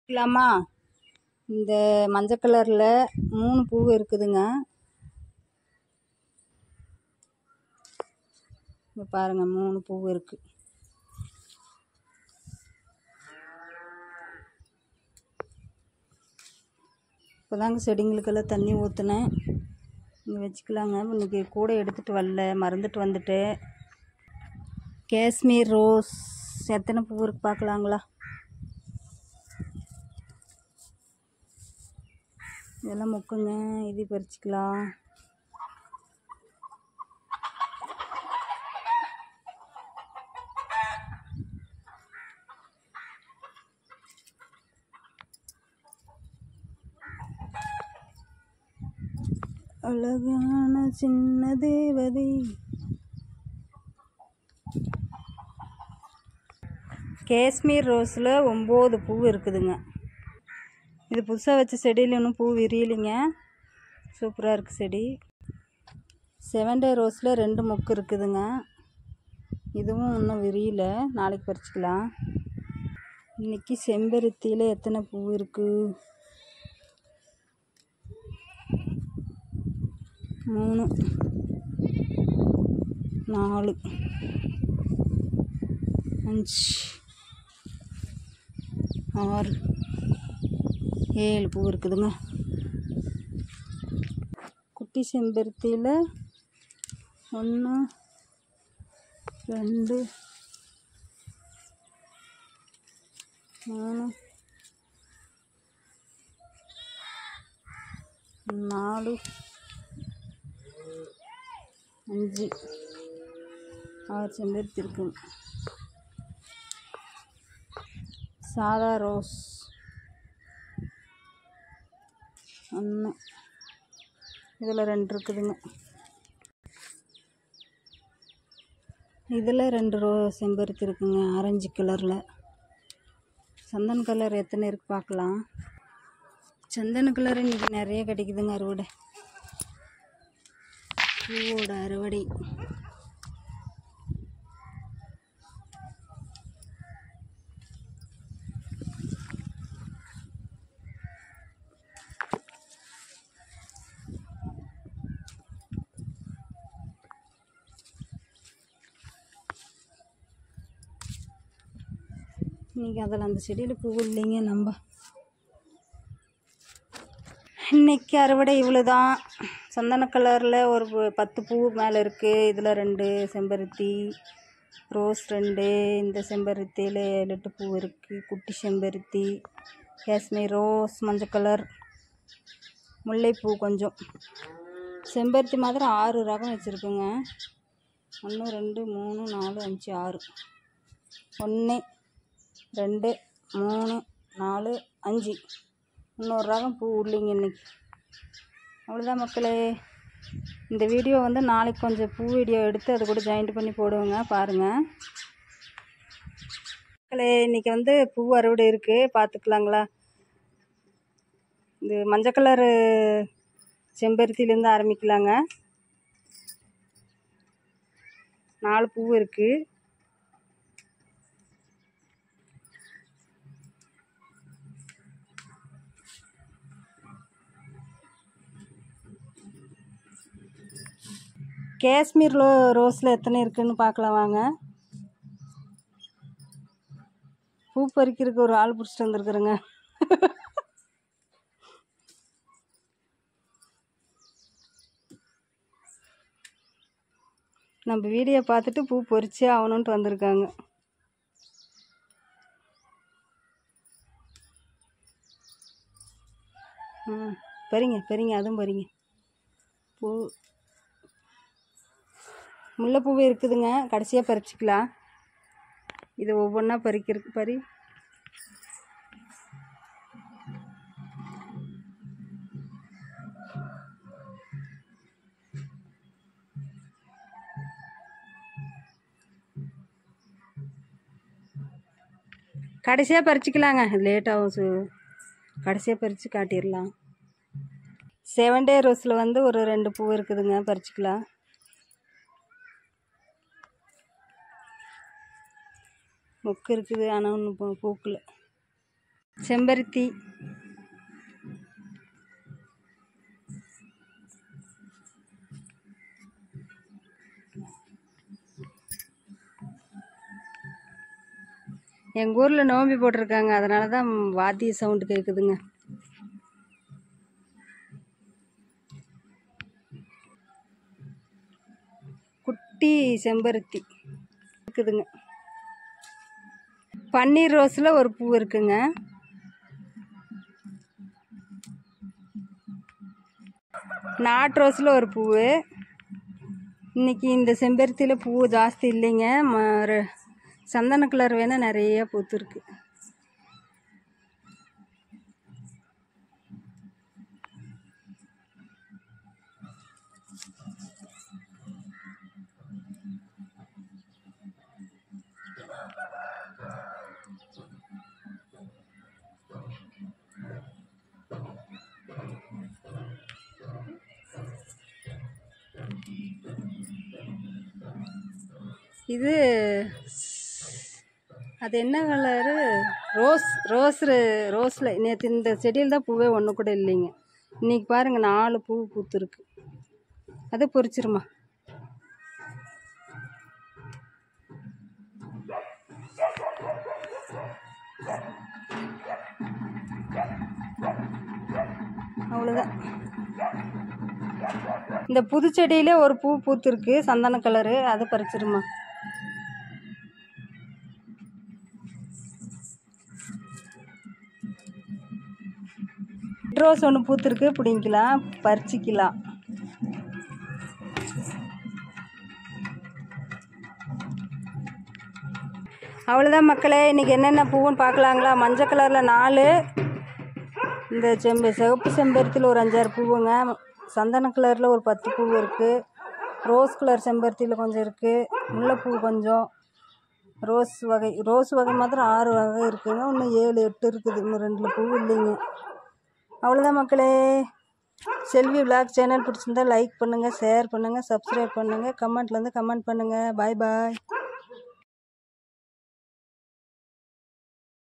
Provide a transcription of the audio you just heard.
இல்லாமா இந்த மஞ்சள் கலரில் மூணு பூ இருக்குதுங்க இங்கே பாருங்கள் மூணு பூ இருக்குது இப்போ தாங்க செடிங்களுக்கெல்லாம் தண்ணி ஊற்றுனேன் இங்கே வச்சுக்கலாங்க இன்றைக்கி கூட எடுத்துகிட்டு வரல மறந்துட்டு வந்துட்டேன் காஷ்மீர் ரோஸ் எத்தனை பூ இருக்கு பார்க்கலாங்களா இதெல்லாம் முக்குங்க இது பறிச்சுக்கலாம் அழகான சின்ன தேவதை காஷ்மீர் ரோஸில் ஒம்பது பூ இருக்குதுங்க இது புதுசாக வச்ச செடியில் இன்னும் பூ விரியலைங்க சூப்பராக இருக்குது செடி செவன்டே ரோஸில் ரெண்டு மொக்கு இருக்குதுங்க இதுவும் இன்னும் விரியல நாளைக்கு பறிச்சுக்கலாம் இன்றைக்கி செம்பருத்தியில் எத்தனை பூ இருக்குது மூணு நாலு அஞ்சு ஆறு ஏழு பூ இருக்குதுங்க குட்டி செம்பருத்தியில் ஒன்று ரெண்டு மூணு நாலு அஞ்சு ஆறு செம்பருத்தி இருக்குங்க சாதா ரோஸ் ஒன்று இதில் ரெண்டு இருக்குதுங்க இதில் ரெண்டு ரோ செம்பருத்தி இருக்குங்க ஆரஞ்சு கலரில் சந்தன கலர் எத்தனை இருக்குது பார்க்கலாம் சந்தன கலர் இன்றைக்கி நிறைய கிடைக்குதுங்க அறுவடை பூவோட அறுவடை இன்றைக்கி அதில் அந்த செடியில் பூ இல்லைங்க நம்ம இன்னைக்கு அறுவடை இவ்வளோ தான் சந்தன கலரில் ஒரு பு- பத்து பூ மேலே இருக்குது இதில் ரெண்டு செம்பருத்தி ரோஸ் ரெண்டு இந்த செம்பருத்தியில் ஏழு எட்டு பூ இருக்குது குட்டி செம்பருத்தி காஷ்மீர் ரோஸ் மஞ்சள் கலர் முல்லைப்பூ கொஞ்சம் செம்பருத்தி மாதிரி ஆறு ரகம் வச்சுருக்குங்க ஒன்று ரெண்டு மூணு நாலு அஞ்சு ஆறு ஒன்று ரெண்டு மூணு நாலு அஞ்சு இன்னொரு ரகம் பூ இல்லைங்க இன்னைக்கு அவ்வளோதான் மக்களே இந்த வீடியோ வந்து நாளைக்கு கொஞ்சம் பூ வீடியோ எடுத்து அது கூட ஜாயிண்ட் பண்ணி போடுவேங்க பாருங்கள் மக்களே இன்றைக்கி வந்து பூ அறுவடை இருக்குது பார்த்துக்கலாங்களா இது மஞ்சள் கலரு செம்பருத்திலேருந்து ஆரம்பிக்கலாங்க நாலு பூ இருக்குது காஷ்மீர் ரோ ரோஸில் எத்தனை இருக்குன்னு பார்க்கலாம் வாங்க பூ பறிக்கிறதுக்கு ஒரு ஆள் பிடிச்சிட்டு வந்துருக்குறேங்க நம்ம வீடியோ பார்த்துட்டு பூ பறிச்சே ஆகணுன்ட்டு வந்திருக்காங்க ம் பறிங்க பறிங்க அதுவும் பறிங்க பூ முல்லைப்பூவே இருக்குதுங்க கடைசியாக பறிச்சுக்கலாம் இது ஒவ்வொன்றா பறிக்கிறதுக்கு பறி கடைசியாக பறிச்சுக்கலாங்க லேட் ஆகும் சு கடைசியாக பறித்து காட்டிடலாம் செவன் டே ரோஸில் வந்து ஒரு ரெண்டு பூ இருக்குதுங்க பறிச்சுக்கலாம் மொக்கு இருக்குது ஆனால் ஒன்றும் பூ பூக்கல செம்பருத்தி எங்கள் ஊரில் நோம்பி போட்டிருக்காங்க அதனால தான் வாத்திய சவுண்டு கேட்குதுங்க குட்டி செம்பருத்தி இருக்குதுங்க பன்னீர் ரோஸில் ஒரு பூ இருக்குங்க நாட் ரோஸில் ஒரு பூ இன்னைக்கு இந்த செம்பருத்தியில் பூ ஜாஸ்தி இல்லைங்க ம ர- சந்தன கலர் வேணால் நிறைய பூத்துருக்கு இது அது என்ன கலரு ரோஸ் ரோஸ் ரோஸில் நேற்று இந்த செடியில் தான் பூவே ஒன்று கூட இல்லைங்க இன்னைக்கு பாருங்கள் நாலு பூ பூத்துருக்கு அது பொறிச்சிருமா அவ்வளோதான் இந்த புது செடியிலே ஒரு பூ பூத்துருக்கு சந்தன கலரு அதை பறிச்சிருமா ரோஸ் ஒன்று பூத்துருக்கு பிடிங்கிக்கலாம் பறிச்சிக்கலாம் அவ்வளோதான் மக்களே இன்றைக்கி என்னென்ன பூவுன்னு பார்க்கலாங்களா மஞ்சள் கலரில் நாலு இந்த செம்பு சிவப்பு செம்பருத்தியில் ஒரு அஞ்சாறு பூவுங்க சந்தன கலரில் ஒரு பத்து பூ இருக்குது ரோஸ் கலர் செம்பருத்தியில் கொஞ்சம் இருக்குது முல்லைப்பூ கொஞ்சம் ரோஸ் வகை ரோஸ் வகை மாத்திரம் ஆறு வகை இருக்குங்க இன்னும் ஏழு எட்டு இருக்குது இன்னும் ரெண்டில் பூ இல்லைங்க அவ்வளோதான் மக்களே செல்வி விளாக் சேனல் பிடிச்சிருந்தா லைக் பண்ணுங்கள் ஷேர் பண்ணுங்கள் சப்ஸ்கிரைப் பண்ணுங்கள் கமெண்ட்லேருந்து கமெண்ட் பண்ணுங்கள் பாய் பாய்